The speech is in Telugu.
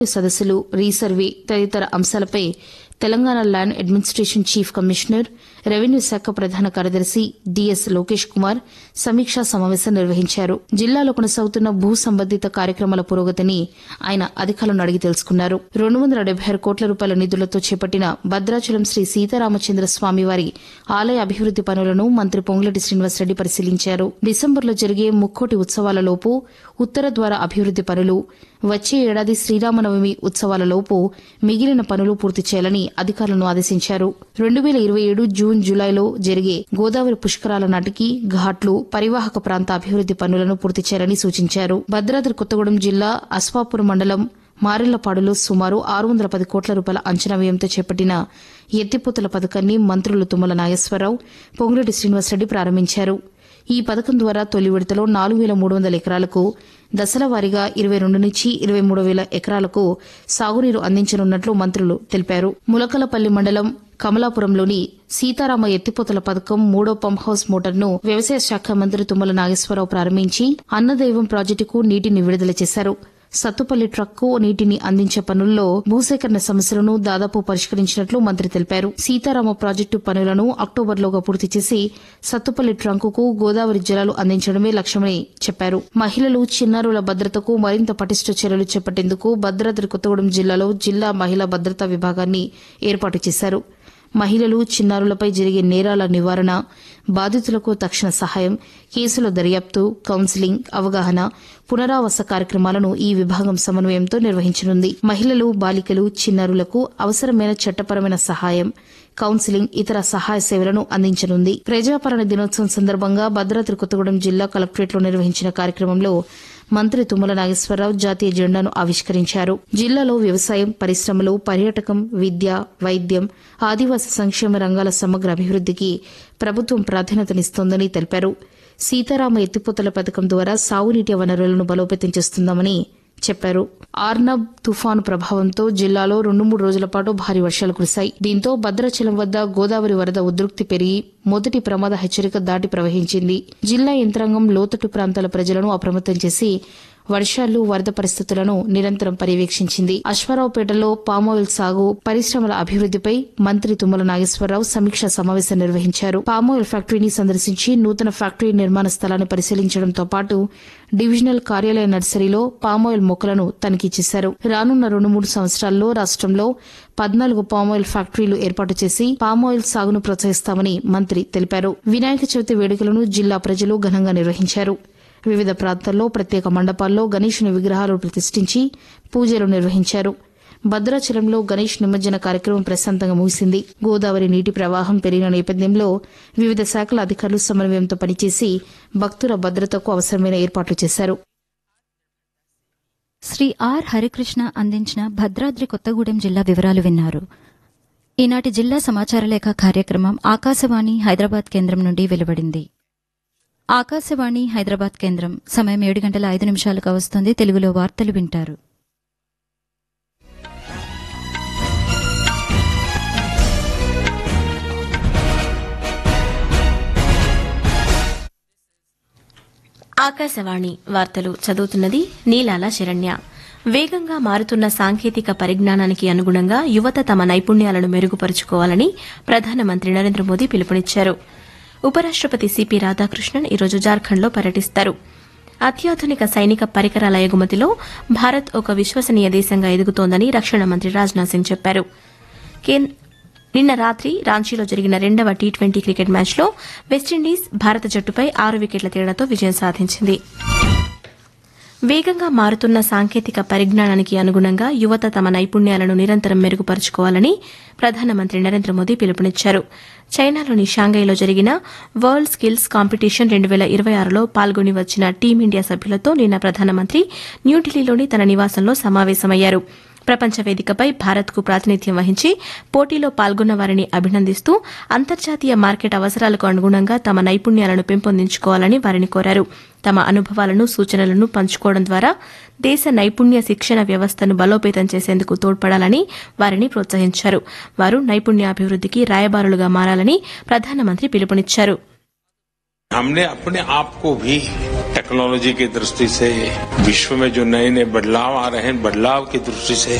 సదస్సులు రీసర్వే తదితర అంశాలపై Telangana land administration chief commissioner revenue శాఖ ప్రధాన కార్యదర్శి డిఎస్ లోకేష్ కుమార్ సమీక్షా సమావేశం నిర్వహించారు జిల్లాలో కొనసాగుతున్న భూ సంబంధిత కార్యక్రమాల పురోగతిని ఆయన అధికారులను అడిగి తెలుసుకున్నారు రెండు వందల డెబ్బై ఆరు కోట్ల రూపాయల నిధులతో చేపట్టిన భద్రాచలం శ్రీ సీతారామచంద్ర స్వామివారి ఆలయ అభివృద్ది పనులను మంత్రి పొంగులటి శ్రీనివాసరెడ్డి పరిశీలించారు డిసెంబర్లో జరిగే ముక్కోటి ఉత్సవాలలోపు ఉత్తర ద్వార అభివృద్ది పనులు వచ్చే ఏడాది శ్రీరామనవమి ఉత్సవాలలోపు మిగిలిన పనులు పూర్తి చేయాలని అధికారులను ఆదేశించారు రెండు వేల ఇరవై ఏడు జూన్ జూలైలో జరిగే గోదావరి పుష్కరాల నాటికి ఘాట్లు పరివాహక ప్రాంత అభివృద్ది పనులను పూర్తి చేయాలని సూచించారు భద్రాద్రి కొత్తగూడెం జిల్లా అస్వాపూర్ మండలం మారెళ్లపాడులో సుమారు ఆరు వందల పది కోట్ల రూపాయల అంచనా వ్యయంతో చేపట్టిన ఎత్తిపోతల పథకాన్ని మంత్రులు తుమ్మల నాగేశ్వరరావు పొంగులేటి శ్రీనివాసరెడ్డి ప్రారంభించారు ఈ పథకం ద్వారా తొలి విడతలో నాలుగు వేల మూడు వందల ఎకరాలకు దశల వారీగా ఇరవై రెండు నుంచి ఇరవై మూడు వేల ఎకరాలకు సాగునీరు అందించనున్నట్లు మంత్రులు తెలిపారు ములకలపల్లి మండలం కమలాపురంలోని సీతారామ ఎత్తిపోతల పథకం మూడో పంప్ హౌస్ మోటార్ను వ్యవసాయ శాఖ మంత్రి తుమ్మల నాగేశ్వరరావు ప్రారంభించి అన్నదైవం ప్రాజెక్టుకు నీటిని విడుదల చేశారు సత్తుపల్లి ట్రక్కు నీటిని అందించే పనుల్లో భూసేకరణ సమస్యలను దాదాపు పరిష్కరించినట్లు మంత్రి తెలిపారు సీతారామ ప్రాజెక్టు పనులను అక్టోబర్లోగా పూర్తి చేసి సత్తుపల్లి ట్రంకుకు గోదావరి జలాలు అందించడమే లక్ష్యమని చెప్పారు మహిళలు చిన్నారుల భద్రతకు మరింత పటిష్ట చర్యలు చేపట్టేందుకు భద్రాద్రి కొత్తగూడెం జిల్లాలో జిల్లా మహిళా భద్రతా విభాగాన్ని ఏర్పాటు చేశారు మహిళలు చిన్నారులపై జరిగే నేరాల నివారణ బాధితులకు తక్షణ సహాయం కేసుల దర్యాప్తు కౌన్సిలింగ్ అవగాహన పునరావాస కార్యక్రమాలను ఈ విభాగం సమన్వయంతో నిర్వహించనుంది మహిళలు బాలికలు చిన్నారులకు అవసరమైన చట్టపరమైన సహాయం కౌన్సిలింగ్ ఇతర సహాయ సేవలను అందించనుంది ప్రజాపాలన దినోత్సవం సందర్భంగా భద్రాద్రి కొత్తగూడెం జిల్లా కలెక్టరేట్లో నిర్వహించిన కార్యక్రమంలో మంత్రి తుమ్మల నాగేశ్వరరావు జాతీయ జెండాను ఆవిష్కరించారు జిల్లాలో వ్యవసాయం పరిశ్రమలు పర్యాటకం విద్య వైద్యం ఆదివాసీ సంక్షేమ రంగాల సమగ్ర అభివృద్దికి ప్రభుత్వం ప్రాధాన్యతనిస్తోందని తెలిపారు సీతారామ ఎత్తిపోతల పథకం ద్వారా సాగునీటి వనరులను బలోపేతం చేస్తున్నామని చెప్పారు ఆర్నబ్ తుఫాను ప్రభావంతో జిల్లాలో రెండు మూడు రోజుల పాటు భారీ వర్షాలు కురిశాయి దీంతో భద్రాచలం వద్ద గోదావరి వరద ఉధృక్తి పెరిగి మొదటి ప్రమాద హెచ్చరిక దాటి ప్రవహించింది జిల్లా యంత్రాంగం లోతట్టు ప్రాంతాల ప్రజలను అప్రమత్తం చేసి వర్షాలు వరద పరిస్థితులను నిరంతరం పర్యవేక్షించింది అశ్వారావుపేటలో పామాయిల్ సాగు పరిశ్రమల అభివృద్దిపై మంత్రి తుమ్మల నాగేశ్వరరావు సమీక్షా సమావేశం నిర్వహించారు పామాయిల్ ఫ్యాక్టరీని సందర్శించి నూతన ఫ్యాక్టరీ నిర్మాణ స్థలాన్ని పరిశీలించడంతో పాటు డివిజనల్ కార్యాలయ నర్సరీలో పామాయిల్ మొక్కలను తనిఖీ చేశారు రానున్న రెండు మూడు సంవత్సరాల్లో రాష్ట్రంలో పద్నాలుగు పామాయిల్ ఫ్యాక్టరీలు ఏర్పాటు చేసి పామాయిల్ సాగును ప్రోత్సహిస్తామని మంత్రి తెలిపారు వినాయక చవితి వేడుకలను జిల్లా ప్రజలు ఘనంగా నిర్వహించారు వివిధ ప్రాంతాల్లో ప్రత్యేక మండపాల్లో గణేశుని విగ్రహాలు ప్రతిష్ఠించి పూజలు నిర్వహించారు భద్రాచలంలో గణేష్ నిమజ్జన కార్యక్రమం ప్రశాంతంగా ముగిసింది గోదావరి నీటి ప్రవాహం పెరిగిన నేపథ్యంలో వివిధ శాఖల అధికారులు సమన్వయంతో పనిచేసి భక్తుల భద్రతకు అవసరమైన ఏర్పాట్లు చేశారు శ్రీ ఆర్ హరికృష్ణ అందించిన భద్రాద్రి కొత్తగూడెం జిల్లా వివరాలు విన్నారు ఈనాటి జిల్లా సమాచార లేఖ కార్యక్రమం ఆకాశవాణి హైదరాబాద్ కేంద్రం నుండి వెలువడింది ఆకాశవాణి హైదరాబాద్ కేంద్రం సమయం ఏడు గంటల ఐదు నిమిషాలుగా వస్తుంది తెలుగులో వార్తలు వింటారు ఆకాశవాణి వార్తలు చదువుతున్నది నీలాల శరణ్య వేగంగా మారుతున్న సాంకేతిక పరిజ్ఞానానికి అనుగుణంగా యువత తమ నైపుణ్యాలను మెరుగుపరుచుకోవాలని ప్రధానమంత్రి నరేంద్ర మోదీ పిలుపునిచ్చారు ఉపరాష్టపతి సిపి రాధాకృష్ణన్ ఈరోజు జార్ఖండ్లో పర్యటిస్తారు అత్యాధునిక సైనిక పరికరాల ఎగుమతిలో భారత్ ఒక విశ్వసనీయ దేశంగా ఎదుగుతోందని రక్షణ మంత్రి రాజ్నాథ్ సింగ్ చెప్పారు కేన్- నిన్న రాత్రి రాంచీలో జరిగిన రెండవ టీ ట్వంటీ క్రికెట్ మ్యాచ్లో వెస్టిండీస్ భారత జట్టుపై ఆరు వికెట్ల తేడాతో విజయం సాధించింది వేగంగా మారుతున్న సాంకేతిక పరిజ్ఞానానికి అనుగుణంగా యువత తమ నైపుణ్యాలను నిరంతరం మెరుగుపరుచుకోవాలని ప్రధానమంత్రి నరేంద్ర మోదీ పిలుపునిచ్చారు చైనాలోని షాంఘైలో జరిగిన వరల్డ్ స్కిల్స్ కాంపిటీషన్ రెండు వేల ఇరవై ఆరులో పాల్గొని వచ్చిన టీమిండియా సభ్యులతో నిన్న ప్రధానమంత్రి న్యూఢిల్లీలోని తన నివాసంలో సమావేశమయ్యారు ప్రపంచ వేదికపై భారత్కు ప్రాతినిధ్యం వహించి పోటీలో పాల్గొన్న వారిని అభినందిస్తూ అంతర్జాతీయ మార్కెట్ అవసరాలకు అనుగుణంగా తమ నైపుణ్యాలను పెంపొందించుకోవాలని వారిని కోరారు తమ అనుభవాలను సూచనలను పంచుకోవడం ద్వారా దేశ నైపుణ్య శిక్షణ వ్యవస్థను బలోపేతం చేసేందుకు తోడ్పడాలని వారిని ప్రోత్సహించారు వారు నైపుణ్యాభివృద్దికి రాయబారులుగా మారాలని ప్రధానమంత్రి పిలుపునిచ్చారు हमने अपने आप को भी टेक्नोलॉजी की दृष्टि से विश्व में जो नए नए बदलाव आ रहे हैं बदलाव की दृष्टि से